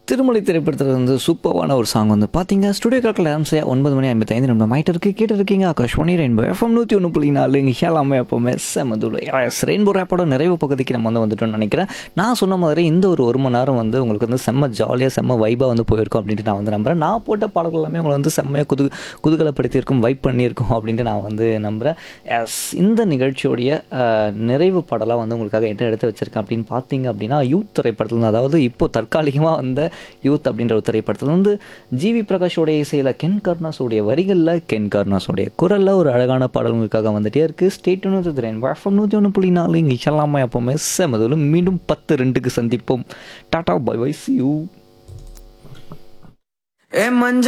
திருமலை திரைப்படத்தில் வந்து சூப்பரான ஒரு சாங் வந்து பார்த்தீங்க ஸ்டுடியோ காக்கில் ஆம்சையா ஒன்பது மணி ஐம்பத்தைந்து நிமிடம் ஆயிட்டு இருக்கு கேட்டு இருக்கீங்க ஆகாஷ்வாணி ரெயின்போ எஃப்எம் நூற்றி ஒன்று புள்ளி நாலு இங்கே எல்லாமே எப்போவுமே செமதுல எஸ் ரெயின்போ ரேப்போட நிறைவு பகுதிக்கு நம்ம வந்து வந்துட்டோம்னு நினைக்கிறேன் நான் சொன்ன மாதிரி இந்த ஒரு ஒரு மணி நேரம் வந்து உங்களுக்கு வந்து செம்ம ஜாலியாக செம்ம வைபாக வந்து போயிருக்கும் அப்படின்ட்டு நான் வந்து நம்புறேன் நான் போட்ட பாடல்கள் எல்லாமே உங்களை வந்து செம்மையாக குது குதூகலப்படுத்தியிருக்கும் வைப் பண்ணியிருக்கும் அப்படின்ட்டு நான் வந்து நம்புகிறேன் எஸ் இந்த நிகழ்ச்சியோடைய அஹ், நிறைவு பாடலாக வந்து உங்களுக்காக என்ன எடுத்து வச்சிருக்கேன் அப்படின்னு பார்த்தீங்க அப்படின்னா யூத் திரைப்படத்தில் இருந்து, அதாவது இப்போ தற்காலிகமாக வந்த யூத் அப்படின்ற ஒரு திரைப்படத்தில் வந்து ஜிவி பிரகாஷோடைய இசையில் கென் கருணாஸோடைய வரிகளில் கென் கருணாஸோடைய குரலில் ஒரு அழகான பாடல் உங்களுக்காக வந்துட்டே இருக்குது ஸ்டேட் ஒன்று திரேன் எஃப்எம் நூற்றி ஒன்று புள்ளி நாலு இங்கே எல்லாமே எப்போவுமே செமதிலும் மீண்டும் பத்து ரெண்டுக்கு சந்திப்போம் tata bye bye see you ஏ மஞ்ச